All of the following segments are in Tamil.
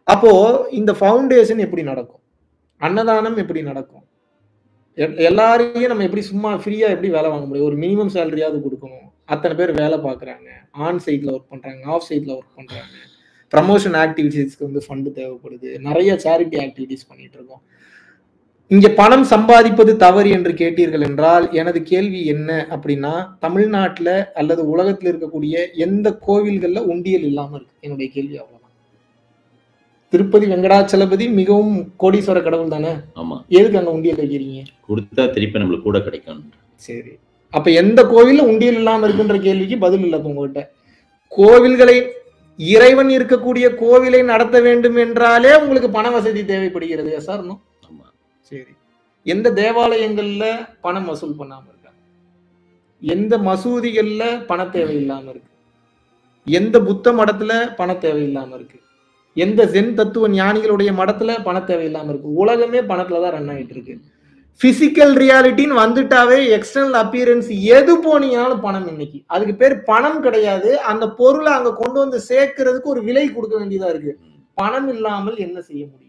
அப்போ இந்த ஃபவுண்டேஷன் எப்படி நடக்கும் அன்னதானம் எப்படி நடக்கும் எல்- எல்லாரையும் நம்ம எப்படி சும்மா ஃப்ரீயா எப்படி வேலை வாங்க முடியும் ஒரு மினிமம் சேலரியாவது கொடுக்கணும் அத்தனை பேர் வேலை பார்க்குறாங்க ஆன் சைட்ல ஒர்க் பண்றாங்க ஆஃப் சைட்ல ஒர்க் பண்றாங்க ப்ரமோஷன் ஆக்டிவிட்டீஸ்க்கு வந்து ஃபண்டு தேவைப்படுது நிறைய சேரிட்டி ஆக்டிவிட்டீஸ் பண்ணிட்டு இருக்கோம் இங்க பணம் சம்பாதிப்பது தவறு என்று கேட்டீர்கள் என்றால் எனது கேள்வி என்ன அப்படின்னா தமிழ்நாட்டுல அல்லது உலகத்துல இருக்கக்கூடிய எந்த கோவில்கள்ல உண்டியல் இல்லாம இருக்கு என்னுடைய கேள்வி அவ்வளவுதான் திருப்பதி வெங்கடாச்சலபதி மிகவும் கோடீஸ்வர கடவுள் தானே ஆமா எதுக்கு அங்க உண்டியல் வைக்கிறீங்க கொடுத்தா திருப்பி நம்மளுக்கு கூட கிடைக்கும் சரி அப்ப எந்த கோவில்ல உண்டியல் இல்லாம இருக்குன்ற கேள்விக்கு பதில் இல்ல இப்ப உங்ககிட்ட கோவில்களை இறைவன் இருக்கக்கூடிய கோவிலை நடத்த வேண்டும் என்றாலே உங்களுக்கு பண வசதி தேவைப்படுகிறது சார் ஆமா சரி எந்த தேவாலயங்கள்ல பணம் வசூல் பண்ணாம இருக்காங்க எந்த மசூதிகள்ல பண தேவை இல்லாம இருக்கு எந்த புத்த மடத்துல பண தேவை இல்லாம இருக்கு எந்த ஜென் தத்துவ ஞானிகளுடைய மடத்துல பண தேவை இல்லாம இருக்கு உலகமே பணத்துல தான் ரன் ஆயிட்டு இருக்கு பிசிக்கல் ரியாலிட்டின்னு வந்துட்டாவே எக்ஸ்டர்னல் அப்பியரன்ஸ் எது போனீங்கனாலும் பணம் இன்னைக்கு அதுக்கு பேர் பணம் கிடையாது அந்த பொருளை அங்க கொண்டு வந்து சேர்க்கறதுக்கு ஒரு விலை கொடுக்க வேண்டியதா இருக்கு ம். பணம் இல்லாமல் என்ன செய்ய முடியும்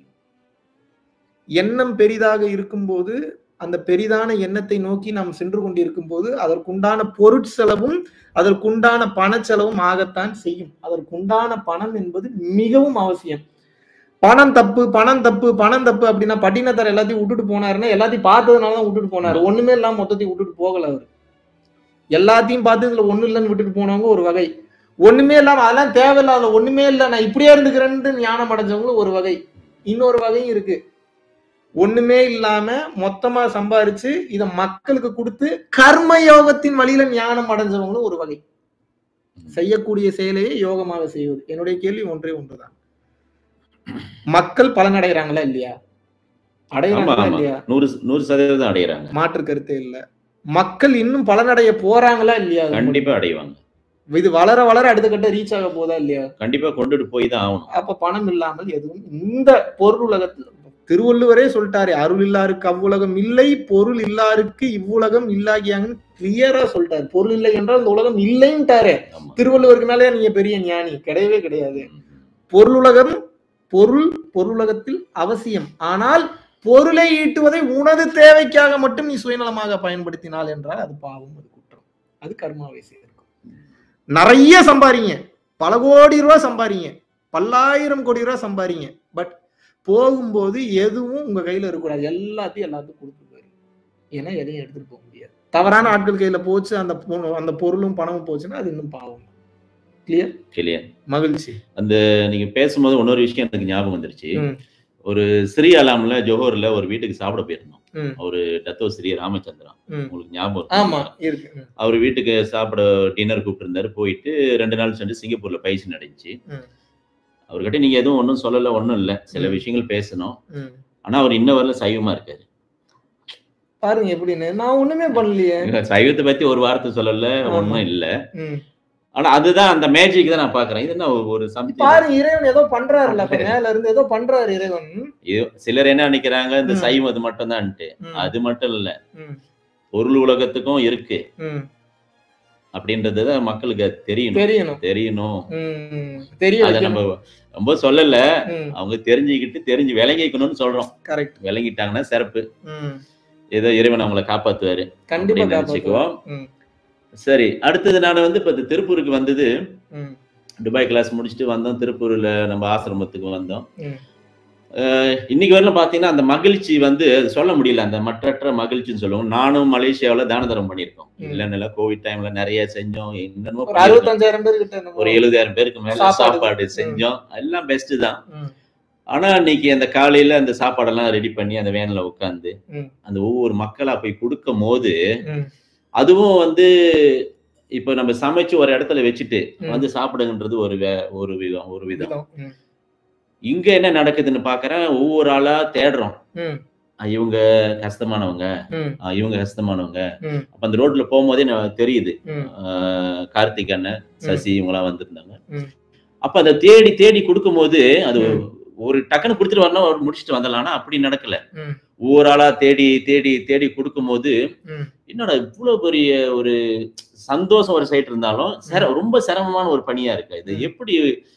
எண்ணம் பெரிதாக இருக்கும்போது அந்த பெரிதான எண்ணத்தை நோக்கி நாம் சென்று கொண்டிருக்கும் போது அதற்குண்டான பொருட்செலவும் அதற்குண்டான பணச்செலவும் ஆகத்தான் செய்யும் அதற்குண்டான பணம் என்பது மிகவும் அவசியம் பணம் தப்பு பணம் தப்பு பணம் தப்பு அப்படின்னா பட்டினத்தார் எல்லாத்தையும் விட்டுட்டு போனாருன்னா எல்லாத்தையும் பார்த்ததுனால தான் விட்டுட்டு போனாரு ஒண்ணுமே இல்லாம மொத்தத்தையும் விட்டுட்டு போகல அவர் எல்லாத்தையும் பார்த்து இதுல ஒண்ணு இல்லைன்னு விட்டுட்டு போனவங்க ஒரு வகை ஒண்ணுமே இல்லாம அதெல்லாம் தேவையில்லாத ஒண்ணுமே இல்லை நான் இப்படியே இருந்துக்கிறேன்னு ஞானம் அடைஞ்சவங்களும் ஒரு வகை இன்னொரு வகையும் இருக்கு ஒண்ணுமே இல்லாம மொத்தமா சம்பாரிச்சு இத மக்களுக்கு கொடுத்து கர்ம யோகத்தின் வழியில ஞானம் அடைஞ்சவங்களும் ஒரு வகை செய்யக்கூடிய செயலையே யோகமாக செய்வது என்னுடைய கேள்வி ஒன்றே ஒன்றுதான் மக்கள் பலனடைகிறாங்களா இல்லையா ஆமா அடைகிறாங்களா ஆமா இல்லையா நூறு நூறு சதவீதம் அடைகிறாங்க மாற்று கருத்தே இல்ல மக்கள் இன்னும் பலனடைய போறாங்களா இல்லையா அது கண்டிப்பா அடைவாங்க மட்டும். இது வளர வளர அடுத்த கட்ட ரீச் ஆக போதா இல்லையா கண்டிப்பா கொண்டுட்டு போய் தான் ஆகணும் அப்ப பணம் இல்லாமல் எதுவும் இந்த பொருள் உலகத்தில் திருவள்ளுவரே சொல்லிட்டாரு அருள் இல்லாருக்கு அவ்வுலகம் இல்லை பொருள் இல்லாருக்கு இவ்வுலகம் இல்லாகியாங்கன்னு கிளியரா சொல்லிட்டாரு பொருள் இல்லை என்றால் இந்த உலகம் இல்லைன்ட்டாரு ஆமா திருவள்ளுவருக்கு மேலே நீங்க பெரிய ஞானி கிடையவே கிடையாது ம், ம். பொருளுலகம் பொருள் பொருளுலகத்தில் அவசியம் ஆனால் பொருளை ஈட்டுவதை உனது தேவைக்காக மட்டும் நீ சுயநலமாக பயன்படுத்தினால் என்றால் அது பாவம் அது குற்றம் அது கர்மாவை செய்திருக்கும் நிறைய சம்பாரிங்க பல கோடி ரூபாய் சம்பாரிங்க பல்லாயிரம் கோடி ரூபாய் சம்பாரிங்க பட் போகும்போது எதுவும் உங்க கையில இருக்கக்கூடாது எல்லாத்தையும் எல்லாத்துக்கும் கொடுத்து போயிருங்க ஏன்னா எதையும் எடுத்துட்டு போக முடியாது தவறான ஆட்கள் கையில போச்சு அந்த பொ- அந்த பொருளும் பணமும் போச்சுன்னா அது இன்னும் பாவம் கிளியர் கிளியர் மகிழ்ச்சி நீங்க பேசும்போது இன்னொரு விஷயம் எனக்கு ஞாபகம் வந்துருச்சு ம். ஒரு ஸ்ரீ அலாம்ல ஜோஹர்ல ஒரு வீட்டுக்கு சாப்பிட போயிருந்தோம் ம். அவரு தத்துவ ஸ்ரீ ராமச்சந்திரன் ம். உங்களுக்கு ஞாபகம் ஆமா இருக்கா? இருக்கு ம். அவர் வீட்டுக்கு சாப்பிட டின்னர் கூப்பிட்டு இருந்தாரு போயிட்டு ரெண்டு நாள் சென்று சிங்கப்பூர்ல பயிற்சி நடந்துச்சு ம். அவர்கிட்ட நீங்க எதுவும் ஒன்றும் சொல்லல ஒன்றும் இல்லை சில ம். விஷயங்கள் பேசணும் ம். ஆனா அவர் இன்ன வரல சைவமா இருக்காரு பாருங்க எப்படின்னு நான் ஒண்ணுமே பண்ணலையே சைவத்தை பத்தி ஒரு வார்த்தை சொல்லல ஆமா. ஒன்றும் இல்ல ம். ஆனா அதுதான் அந்த மேஜிக் தான் நான் பாக்குறேன் இது என்ன ஒரு- ஒரு சமயம் பாருங்க இறைவன் ஏதோ பண்றாருல்ல அப்ப மேல இருந்து ஏதோ பண்றாரு இறைவன் சிலர் என்ன நினைக்கிறாங்க இந்த ம். சைவம் அது மட்டும் தான்ட்டு ம். அது மட்டும் இல்ல ம். பொருள் உலகத்துக்கும் இருக்கு ம். அப்படின்றது தான் மக்களுக்கு அது தெரியணும் தெரியணும் தெரியணும் ம். ம். தெரிய அதை நம்ம ரொம்ப சொல்லல அவங்க தெரிஞ்சுக்கிட்டு தெரிஞ்சு விளங்கிக்கணும்னு சொல்றோம் கரெக்ட் விளங்கிட்டாங்கன்னா சிறப்பு ஏதோ இறைவன் அவங்கள காப்பாத்துவாரு கண்டிப்பா அப்படின்னு காப்பாத்துவோம். நினைச்சுக்குவோம் ம். சரி அடுத்தது நான் வந்து இப்ப இந்த திருப்பூருக்கு வந்தது ம். துபாய் கிளாஸ் முடிச்சுட்டு வந்தோம் திருப்பூர்ல நம்ம ஆசிரமத்துக்கு வந்தோம் ம். அஹ் இன்னைக்கு வரலாம் பாத்தீங்கன்னா அந்த மகிழ்ச்சி வந்து அது சொல்ல முடியல அந்த மற்றற்ற மகிழ்ச்சின்னு சொல்லுவோம் நானும் மலேசியாவுல தான தர்மம் பண்ணியிருக்கோம் ம். இல்லைன்னு இல்ல கோவிட் டைம்ல நிறைய செஞ்சோம் என்னென்னமோ ஒரு பண்ணியிருக்கோம். அறுபத்தஞ்சாயிரம் பேர் கிட்ட என்னமோ. ஒரு எழுபதாயிரம் பேருக்கு மேல சாப்பாடு. சாப்பாடு செஞ்சோம் எல்லாம் பெஸ்ட் தான் ம். ஆனா இன்னைக்கு அந்த காலையில அந்த சாப்பாடெல்லாம் ரெடி பண்ணி அந்த வேன்ல உட்காந்து ம். அந்த ஒவ்வொரு மக்களா போய் கொடுக்கும் போது ம். அதுவும் வந்து இப்ப நம்ம சமைச்சு ஒரு இடத்துல வச்சுட்டு ம். வந்து சாப்பிடுங்கன்றது ஒரு வே- ஒரு விதம் ஒரு விதம் விதம். ம். இங்க என்ன நடக்குதுன்னு பாக்குறேன் ஒவ்வொரு ஆளா தேடுறோம் ம். அஹ் இவங்க கஷ்டமானவங்க ம். அஹ் இவங்க கஷ்டமானவங்க ம். அப்ப அந்த ரோட்ல போகும்போதே எனக்கு தெரியுது ம். அஹ் கார்த்திக் அண்ணன் சசி இவங்கெல்லாம் வந்திருந்தாங்க ம். அப்ப அதை தேடி தேடி கொடுக்கும்போது அது ம். ஒரு டக்குன்னு கொடுத்துட்டு வரணும் ஒரு முடிச்சுட்டு வந்துடலாம் ஆனா அப்படி நடக்கல ம். ஒவ்வொரு ஆளா தேடி தேடி தேடி கொடுக்கும்போது ம். என்னடா இவ்வளவு பெரிய ஒரு சந்தோஷம் ஒரு சைடு இருந்தாலும் சிர- ரொம்ப சிரமமான ஒரு பணியா இருக்கு இது ம். எப்படி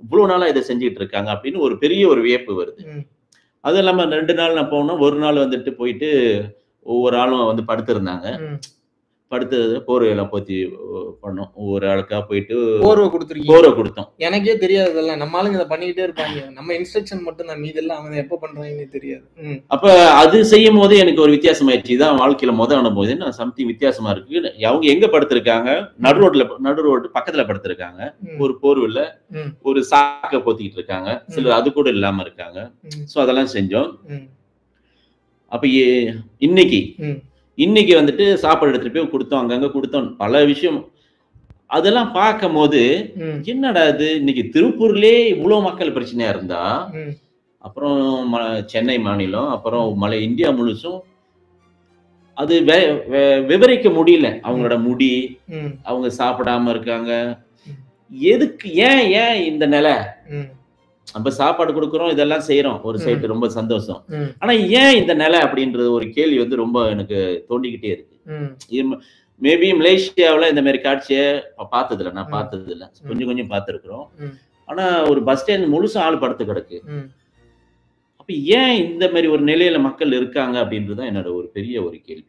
இவ்வளவு நாளா இதை செஞ்சுட்டு இருக்காங்க அப்படின்னு ஒரு பெரிய ஒரு வியப்பு வருது ம். அது இல்லாம ரெண்டு நாள் நான் போனோம் ஒரு நாள் வந்துட்டு போயிட்டு ஒவ்வொரு ஆளும் வந்து படுத்திருந்தாங்க ம். படுத்து போர்வையெல்லாம் போத்தி பண்ணோம் ஒவ்வொரு ஆளுக்கா போயிட்டு போர்வை கொடுத்துருக்கீங்க போர்வை கொடுத்தோம் எனக்கே தெரியாது இதெல்லாம் நம்ம ஆளுங்க இதை பண்ணிக்கிட்டே இருப்பாங்க நம்ம இன்ஸ்ட்ரக்ஷன் மட்டும் தான் மீதெல்லாம் அவங்க எப்ப பண்றாங்கன்னு தெரியாது ம். அப்ப அது செய்யும் போது எனக்கு ஒரு வித்தியாசம் ஆயிடுச்சு இதான் வாழ்க்கையில முத அனுபவம் என்ன சம்திங் வித்தியாசமா இருக்கு அவங்க எங்க படுத்திருக்காங்க நடு ரோட்ல நடு ரோடு பக்கத்துல படுத்திருக்காங்க ம். ஒரு போர்வில்ல ம். ஒரு சாக்க போத்திக்கிட்டு இருக்காங்க சிலர் அது கூட இல்லாம இருக்காங்க ம். சோ அதெல்லாம் செஞ்சோம் ம். அப்ப ஏ- இன்னைக்கு ம். இன்னைக்கு வந்துட்டு சாப்பாடு எடுத்துட்டு போய் கொடுத்தோம் அங்கங்க கொடுத்தோம் பல விஷயம் அதெல்லாம் பார்க்கும் போது ம். என்னடா இது இன்னைக்கு திருப்பூர்லயே இவ்வளவு மக்கள் பிரச்சனையா இருந்தா ம். அப்புறம் ம- சென்னை மாநிலம் அப்புறம் மலை இந்தியா முழுசும் அது வே- வே- விவரிக்க முடியல அவங்களோட முடி ம். அவங்க சாப்பிடாம இருக்காங்க ம். எதுக்கு ஏன் ஏன் இந்த நிலை ம். நம்ம சாப்பாடு கொடுக்குறோம் இதெல்லாம் செய்யறோம் ஒரு சைடு ரொம்ப சந்தோஷம் ம். ஆனா ஏன் இந்த நிலை அப்படின்றது ஒரு கேள்வி வந்து ரொம்ப எனக்கு தோண்டிக்கிட்டே இருக்கு ம். மேபி மலேசியாவுல இந்த மாதிரி காட்சியை ப- பார்த்ததில்ல நான் ம். பார்த்தது இல்ல கொஞ்சம் கொஞ்சம் பார்த்துருக்குறோம் ம். ஆனா ஒரு பஸ் ஸ்டாண்ட் முழுசும் ஆள் படுத்து கிடக்கு ம். அப்ப ஏன் இந்த மாதிரி ஒரு நிலையில மக்கள் இருக்காங்க அப்படின்றது தான் என்னோட ஒரு பெரிய ஒரு கேள்வி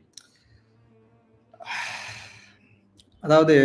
அதாவது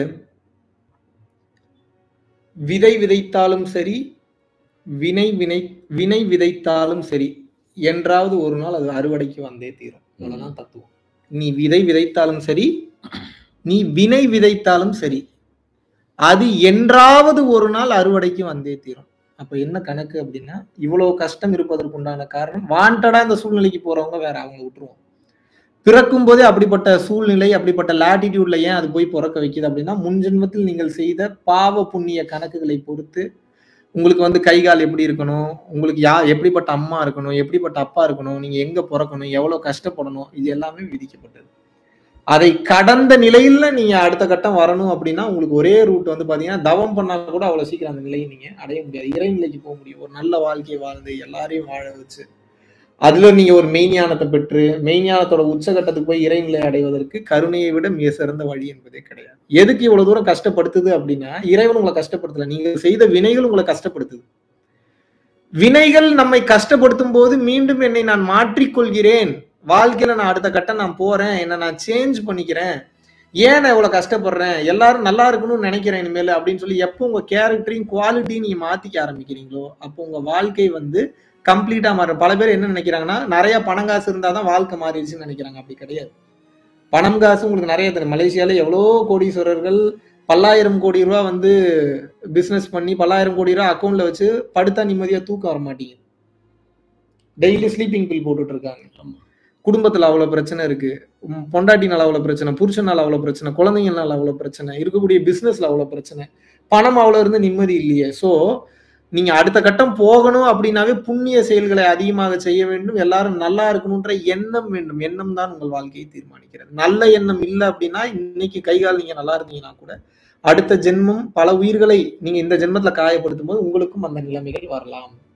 விதை விதைத்தாலும் சரி வினை வினை வினை விதைத்தாலும் சரி என்றாவது ஒரு நாள் அது அறுவடைக்கு வந்தே தீரும் அதெல்லாம் தத்துவம் நீ விதை விதைத்தாலும் சரி நீ வினை விதைத்தாலும் சரி அது என்றாவது ஒரு நாள் அறுவடைக்கு வந்தே தீரும் அப்ப என்ன கணக்கு அப்படின்னா இவ்வளவு கஷ்டம் இருப்பதற்குண்டான காரணம் வாண்டடா இந்த சூழ்நிலைக்கு போறவங்க வேற அவங்க விட்டுருவோம் பிறக்கும் போதே அப்படிப்பட்ட சூழ்நிலை அப்படிப்பட்ட லாட்டிடியூட்ல ஏன் அது போய் பிறக்க வைக்குது அப்படின்னா முன் ஜென்மத்தில் நீங்கள் செய்த பாவ புண்ணிய கணக்குகளை பொறுத்து உங்களுக்கு வந்து கை கால் எப்படி இருக்கணும் உங்களுக்கு யா எப்படிப்பட்ட அம்மா இருக்கணும் எப்படிப்பட்ட அப்பா இருக்கணும் நீங்க எங்க பிறக்கணும் எவ்வளவு கஷ்டப்படணும் இது எல்லாமே விதிக்கப்பட்டது அதை கடந்த நிலையில நீங்க அடுத்த கட்டம் வரணும் அப்படின்னா உங்களுக்கு ஒரே ரூட் வந்து பாத்தீங்கன்னா தவம் பண்ணா கூட அவ்வளவு சீக்கிரம் அந்த நிலையை நீங்க அடைய முடியாது இறைநிலைக்கு போக முடியும் ஒரு நல்ல வாழ்க்கையை வாழ்ந்து எல்லாரையும் வாழ வச்சு அதுல நீங்க ஒரு மெய்ஞானத்தை பெற்று மெய்ஞானத்தோட உச்சகட்டத்துக்கு போய் இறைநிலை அடைவதற்கு கருணையை விட மிக சிறந்த வழி என்பதே கிடையாது எதுக்கு இவ்வளவு தூரம் கஷ்டப்படுத்துது அப்படின்னா இறைவன் உங்களை கஷ்டப்படுத்தல நீங்க செய்த வினைகள் உங்களை கஷ்டப்படுத்துது வினைகள் நம்மை கஷ்டப்படுத்தும் போது மீண்டும் என்னை நான் மாற்றிக்கொள்கிறேன் வாழ்க்கையில நான் அடுத்த கட்டம் நான் போறேன் என்ன நான் சேஞ்ச் பண்ணிக்கிறேன் ஏன் நான் இவ்வளவு கஷ்டப்படுறேன் எல்லாரும் நல்லா இருக்கணும்னு நினைக்கிறேன் இனிமேல் அப்படின்னு சொல்லி எப்போ உங்க கேரக்டரையும் குவாலிட்டியும் நீங்க மாத்திக்க ஆரம்பிக்கிறீங்களோ அப்போ உங்க வாழ்க்கை வந்து கம்ப்ளீட்டா மாறும் பல பேர் என்ன நினைக்கிறாங்கன்னா நிறைய பணம் காசு இருந்தாதான் வாழ்க்கை மாறிடுச்சுன்னு நினைக்கிறாங்க அப்படி கிடையாது பணம் காசு உங்களுக்கு நிறைய தெரியும் மலேசியால எவ்வளோ கோடீஸ்வரர்கள் பல்லாயிரம் கோடி ரூபா வந்து பிசினஸ் பண்ணி பல்லாயிரம் கோடி ரூபா அக்கௌண்ட்ல வச்சு படுத்தா நிம்மதியா தூக்கம் வர மாட்டேங்குது டெய்லி ஸ்லீப்பிங் பில் போட்டுட்டு இருக்காங்க ஆமா. குடும்பத்துல அவ்வளவு பிரச்சனை இருக்கு உம் பொண்டாட்டினால அவ்வளவு பிரச்சனை புருஷனால அவ்வளவு பிரச்சனை குழந்தைங்கனால அவ்வளவு பிரச்சனை இருக்கக்கூடிய பிசினஸ்ல அவ்வளவு பிரச்சனை பணம் அவ்வளவு இருந்து நிம்மதி இல்லையே சோ நீங்க அடுத்த கட்டம் போகணும் அப்படின்னாவே புண்ணிய செயல்களை அதிகமாக செய்ய வேண்டும் எல்லாரும் நல்லா இருக்கணும்ன்ற எண்ணம் வேண்டும் எண்ணம் தான் உங்கள் வாழ்க்கையை தீர்மானிக்கிறது நல்ல எண்ணம் இல்லை அப்படின்னா இன்னைக்கு கைகால் நீங்க நல்லா இருந்தீங்கன்னா கூட அடுத்த ஜென்மம் பல உயிர்களை நீங்க இந்த ஜென்மத்துல காயப்படுத்தும் போது உங்களுக்கும் அந்த நிலைமைகள் வரலாம்